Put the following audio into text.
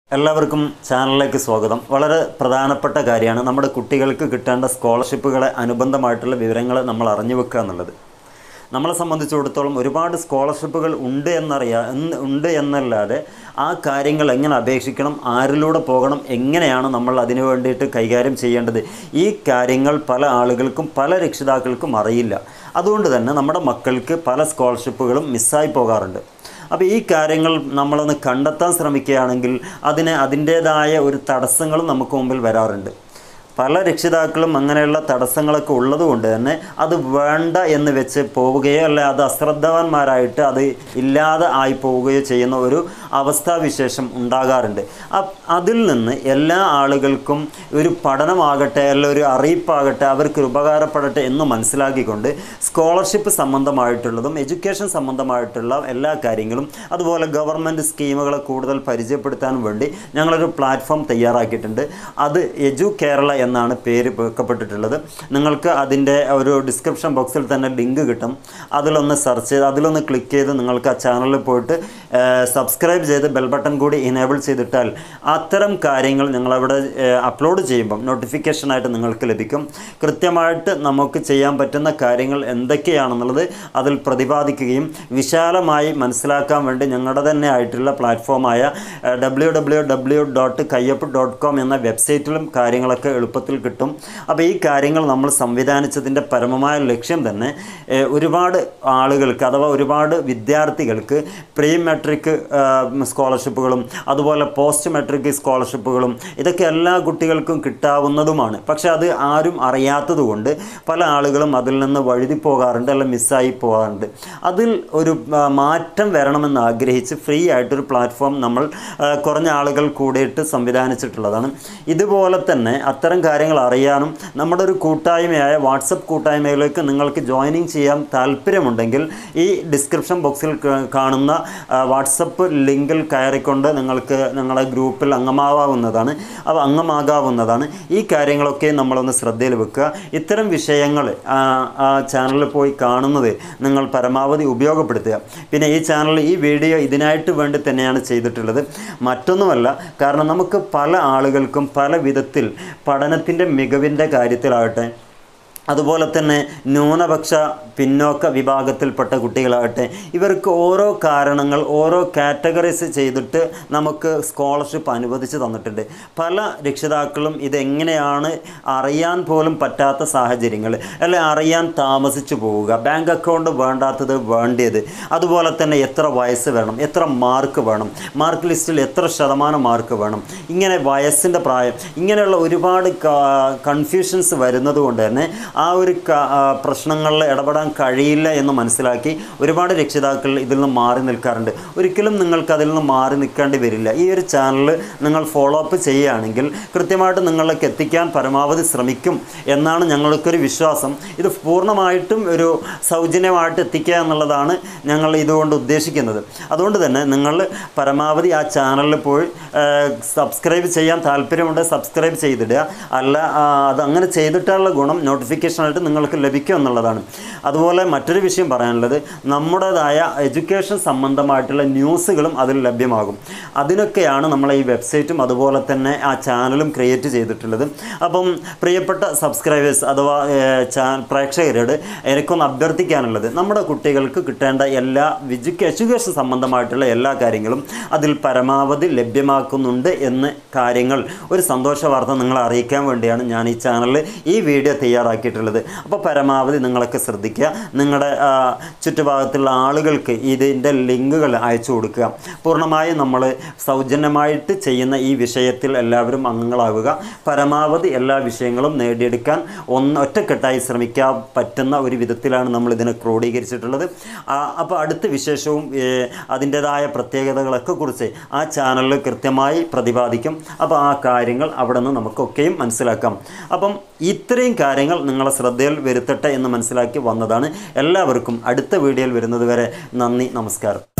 എല്ലാവർക്കും ചാനലിലേക്ക് സ്വാഗതം വളരെ പ്രധാനപ്പെട്ട കാര്യമാണ് നമ്മുടെ കുട്ടികൾക്ക് കിട്ടേണ്ട സ്കോളർഷിപ്പുകളെ അനുബന്ധമായിട്ടുള്ള വിവരങ്ങൾ നമ്മൾ അറിഞ്ഞു വെക്കുക എന്നുള്ളത് നമ്മളെ സംബന്ധിച്ചിടത്തോളം ഒരുപാട് സ്കോളർഷിപ്പുകൾ ഉണ്ട് എന്നറിയാ എന്ന് ഉണ്ട് എന്നല്ലാതെ ആ കാര്യങ്ങൾ എങ്ങനെ അപേക്ഷിക്കണം ആരിലൂടെ പോകണം എങ്ങനെയാണ് നമ്മൾ അതിനു വേണ്ടിയിട്ട് കൈകാര്യം ചെയ്യേണ്ടത് ഈ കാര്യങ്ങൾ പല ആളുകൾക്കും പല രക്ഷിതാക്കൾക്കും അറിയില്ല അതുകൊണ്ട് തന്നെ നമ്മുടെ മക്കൾക്ക് പല സ്കോളർഷിപ്പുകളും മിസ്സായി പോകാറുണ്ട് അപ്പോൾ ഈ കാര്യങ്ങൾ നമ്മളൊന്ന് കണ്ടെത്താൻ ശ്രമിക്കുകയാണെങ്കിൽ അതിന് അതിൻ്റേതായ ഒരു തടസ്സങ്ങളും നമുക്ക് മുമ്പിൽ വരാറുണ്ട് പല രക്ഷിതാക്കളും അങ്ങനെയുള്ള തടസ്സങ്ങളൊക്കെ ഉള്ളതുകൊണ്ട് തന്നെ അത് വേണ്ട എന്ന് വെച്ച് പോവുകയോ അല്ലെ അത് അശ്രദ്ധവാന്മാരായിട്ട് അത് ഇല്ലാതെ ആയി പോവുകയോ ചെയ്യുന്ന ഒരു അവസ്ഥാവിശേഷം ഉണ്ടാകാറുണ്ട് അ- അതിൽ നിന്ന് എല്ലാ ആളുകൾക്കും ഒരു പഠനമാകട്ടെ അല്ല ഒരു അറിയിപ്പാകട്ടെ അവർക്ക് ഒരു ഉപകാരപ്പെടട്ടെ എന്ന് മനസ്സിലാക്കിക്കൊണ്ട് സ്കോളർഷിപ്പ് സംബന്ധമായിട്ടുള്ളതും എഡ്യൂക്കേഷൻ സംബന്ധമായിട്ടുള്ള എല്ലാ കാര്യങ്ങളും അതുപോലെ ഗവൺമെൻറ് സ്കീമുകളെ കൂടുതൽ പരിചയപ്പെടുത്താൻ വേണ്ടി ഞങ്ങളൊരു പ്ലാറ്റ്ഫോം തയ്യാറാക്കിയിട്ടുണ്ട് അത് എജു കേരള എന്നാണ് പേര് വെക്കപ്പെട്ടിട്ടുള്ളത് നിങ്ങൾക്ക് അതിൻ്റെ ഒരു ഡിസ്ക്രിപ്ഷൻ ബോക്സിൽ തന്നെ ലിങ്ക് കിട്ടും അതിലൊന്ന് സെർച്ച് ചെയ്ത് അതിലൊന്ന് ക്ലിക്ക് ചെയ്ത് നിങ്ങൾക്ക് ആ ചാനലിൽ പോയിട്ട് സബ്സ്ക്രൈബ് ചെയ്ത് ബെൽ ബട്ടൺ കൂടി ഇനേബിൾ ചെയ്തിട്ടാൽ അത്തരം കാര്യങ്ങൾ ഞങ്ങളവിടെ അപ്ലോഡ് ചെയ്യുമ്പം നോട്ടിഫിക്കേഷനായിട്ട് നിങ്ങൾക്ക് ലഭിക്കും കൃത്യമായിട്ട് നമുക്ക് ചെയ്യാൻ പറ്റുന്ന കാര്യങ്ങൾ എന്തൊക്കെയാണെന്നുള്ളത് അതിൽ പ്രതിപാദിക്കുകയും വിശാലമായി മനസ്സിലാക്കാൻ വേണ്ടി ഞങ്ങളുടെ തന്നെ ആയിട്ടുള്ള പ്ലാറ്റ്ഫോമായ ഡബ്ല്യൂ ഡബ്ല്യൂ ഡബ്ല്യൂ ഡോട്ട് കയ്യപ്പ് ഡോട്ട് കോം എന്ന വെബ്സൈറ്റിലും കാര്യങ്ങളൊക്കെ എളുപ്പത്തിൽ കിട്ടും അപ്പോൾ ഈ കാര്യങ്ങൾ നമ്മൾ സംവിധാനിച്ചതിൻ്റെ പരമമായ ലക്ഷ്യം തന്നെ ഏഹ്, ഒരുപാട് ആളുകൾക്ക് അഥവാ ഒരുപാട് വിദ്യാർത്ഥികൾക്ക് പ്രീ മെട്രിക് സ്കോളർഷിപ്പുകളും അതുപോലെ പോസ്റ്റ് മെട്രിക് സ്കോളർഷിപ്പുകളും ഇതൊക്കെ എല്ലാ കുട്ടികൾക്കും കിട്ടാവുന്നതുമാണ് പക്ഷേ അത് ആരും അറിയാത്തതുകൊണ്ട് പല ആളുകളും അതിൽ നിന്ന് വഴുതി പോകാറുണ്ട് അല്ല മിസ്സായി പോകാറുണ്ട് അതിൽ ഒരു ആ, മാറ്റം വരണമെന്ന് ആഗ്രഹിച്ച് ഫ്രീ ആയിട്ടൊരു പ്ലാറ്റ്ഫോം നമ്മൾ ആ, കുറഞ്ഞ ആളുകൾ കൂടിയിട്ട് സംവിധാനിച്ചിട്ടുള്ളതാണ് ഇതുപോലെ തന്നെ അത്തരം കാര്യങ്ങൾ അറിയാനും നമ്മുടെ ഒരു കൂട്ടായ്മയായ വാട്സപ്പ് കൂട്ടായ്മയിലേക്ക് നിങ്ങൾക്ക് ജോയിനിങ് ചെയ്യാൻ താല്പര്യമുണ്ടെങ്കിൽ ഈ ഡിസ്ക്രിപ്ഷൻ ബോക്സിൽ ക- കാണുന്ന ആ, വാട്സപ്പ് ലിങ്കിൽ കയറിക്കൊണ്ട് നിങ്ങൾക്ക് നിങ്ങളെ ഗ്രൂപ്പിൽ അംഗമാവാവുന്നതാണ് അപ്പോൾ അംഗമാകാവുന്നതാണ് ഈ കാര്യങ്ങളൊക്കെ നമ്മളൊന്ന് ശ്രദ്ധയിൽ വെക്കുക ഇത്തരം വിഷയങ്ങൾ ആ ആ ചാനലിൽ പോയി കാണുന്നത് നിങ്ങൾ പരമാവധി ഉപയോഗപ്പെടുത്തുക പിന്നെ ഈ ചാനൽ ഈ വീഡിയോ ഇതിനായിട്ട് വേണ്ടി തന്നെയാണ് ചെയ്തിട്ടുള്ളത് മറ്റൊന്നുമല്ല കാരണം നമുക്ക് പല ആളുകൾക്കും പല വിധത്തിൽ പഠനത്തിൻ്റെ മികവിൻ്റെ കാര്യത്തിലാകട്ടെ അതുപോലെ തന്നെ ന്യൂനപക്ഷ പിന്നോക്ക വിഭാഗത്തിൽപ്പെട്ട കുട്ടികളാകട്ടെ ഇവർക്ക് ഓരോ കാരണങ്ങൾ ഓരോ കാറ്റഗറൈസ് ചെയ്തിട്ട് നമുക്ക് സ്കോളർഷിപ്പ് അനുവദിച്ച് തന്നിട്ടുണ്ട് പല രക്ഷിതാക്കളും ഇതെങ്ങനെയാണ് അറിയാൻ പോലും പറ്റാത്ത സാഹചര്യങ്ങൾ അല്ലെ അറിയാൻ താമസിച്ചു പോവുക ബാങ്ക് അക്കൗണ്ട് വേണ്ടാത്തത് വേണ്ടിയത് അതുപോലെ തന്നെ എത്ര വയസ്സ് വേണം എത്ര മാർക്ക് വേണം മാർക്ക് ലിസ്റ്റിൽ എത്ര ശതമാനം മാർക്ക് വേണം ഇങ്ങനെ വയസ്സിൻ്റെ പ്രായം ഇങ്ങനെയുള്ള ഒരുപാട് കൺഫ്യൂഷൻസ് വരുന്നത് കൊണ്ട് തന്നെ ആ ഒരു ക- ആ, പ്രശ്നങ്ങളിൽ ഇടപെടാൻ കഴിയില്ല എന്ന് മനസ്സിലാക്കി ഒരുപാട് രക്ഷിതാക്കൾ ഇതിൽ നിന്ന് മാറി നിൽക്കാറുണ്ട് ഒരിക്കലും നിങ്ങൾക്ക് അതിൽ നിന്ന് മാറി നിൽക്കേണ്ടി വരില്ല ഈ ഒരു ചാനൽ നിങ്ങൾ ഫോളോ അപ്പ് ചെയ്യുകയാണെങ്കിൽ കൃത്യമായിട്ട് നിങ്ങളിലേക്ക് എത്തിക്കാൻ പരമാവധി ശ്രമിക്കും എന്നാണ് ഞങ്ങൾക്കൊരു വിശ്വാസം ഇത് പൂർണ്ണമായിട്ടും ഒരു സൗജന്യമായിട്ട് എത്തിക്കുക എന്നുള്ളതാണ് ഞങ്ങൾ ഇതുകൊണ്ട് ഉദ്ദേശിക്കുന്നത് അതുകൊണ്ട് തന്നെ നിങ്ങൾ പരമാവധി ആ ചാനലിൽ പോയി സബ്സ്ക്രൈബ് ചെയ്യാൻ താല്പര്യമുണ്ട് സബ്സ്ക്രൈബ് ചെയ്തിടുക അല്ല ആ, അത് അങ്ങനെ ചെയ്തിട്ടുള്ള ഗുണം നോട്ടിഫിക്കേഷനായിട്ട് നിങ്ങൾക്ക് ലഭിക്കും എന്നുള്ളതാണ് അതുപോലെ മറ്റൊരു വിഷയം പറയാനുള്ളത് നമ്മുടേതായ എഡ്യൂക്കേഷൻ സംബന്ധമായിട്ടുള്ള ന്യൂസുകളും അതിൽ ലഭ്യമാകും അതിനൊക്കെയാണ് നമ്മൾ ഈ വെബ്സൈറ്റും അതുപോലെ തന്നെ ആ ചാനലും ക്രിയേറ്റ് ചെയ്തിട്ടുള്ളത് അപ്പം പ്രിയപ്പെട്ട സബ്സ്ക്രൈബേഴ്സ് അഥവാ ഏഹ്, ചാ പ്രേക്ഷകരോട് എനിക്കൊന്ന് അഭ്യർത്ഥിക്കാനുള്ളത് നമ്മുടെ കുട്ടികൾക്ക് കിട്ടേണ്ട എല്ലാ എഡ്യൂക്കേ എഡ്യൂക്കേഷൻ സംബന്ധമായിട്ടുള്ള എല്ലാ കാര്യങ്ങളും അതിൽ പരമാവധി ലഭ്യമാക്കുന്നുണ്ട് എന്ന് കാര്യങ്ങൾ ഒരു സന്തോഷ വാർത്ത നിങ്ങളെ അറിയിക്കാൻ വേണ്ടിയാണ് ഞാൻ ഈ ചാനലിൽ ഈ വീഡിയോ തയ്യാറാക്കിയിട്ടുള്ളത് അപ്പോൾ പരമാവധി നിങ്ങളൊക്കെ ശ്രദ്ധിക്കുക നിങ്ങളുടെ ആ, ചുറ്റുഭാഗത്തുള്ള ആളുകൾക്ക് ഇതിൻ്റെ ലിങ്കുകൾ അയച്ചു കൊടുക്കുക പൂർണ്ണമായും നമ്മൾ സൗജന്യമായിട്ട് ചെയ്യുന്ന ഈ വിഷയത്തിൽ എല്ലാവരും അംഗങ്ങളാവുക പരമാവധി എല്ലാ വിഷയങ്ങളും നേടിയെടുക്കാൻ ഒന്ന് ഒറ്റക്കെട്ടായി ശ്രമിക്കാൻ പറ്റുന്ന ഒരു വിധത്തിലാണ് നമ്മൾ ഇതിനെ ക്രോഡീകരിച്ചിട്ടുള്ളത് അപ്പോൾ അടുത്ത വിശേഷവും ഏഹ്, അതിൻ്റെതായ പ്രത്യേകതകളൊക്കെ കുറിച്ച് ആ ചാനലിൽ കൃത്യമായി പ്രതിപാദിക്കും അപ്പോൾ ആ കാര്യങ്ങൾ അവിടെ നിന്ന് നമുക്കൊക്കെയും മനസ്സിലാക്കാം അപ്പം ഇത്രയും കാര്യങ്ങൾ നിങ്ങളെ ശ്രദ്ധയിൽ വരുത്തട്ടെ എന്ന് മനസ്സിലാക്കി വന്നതാണ് എല്ലാവർക്കും അടുത്ത വീഡിയോയിൽ വരുന്നത് വരെ നന്ദി നമസ്കാരം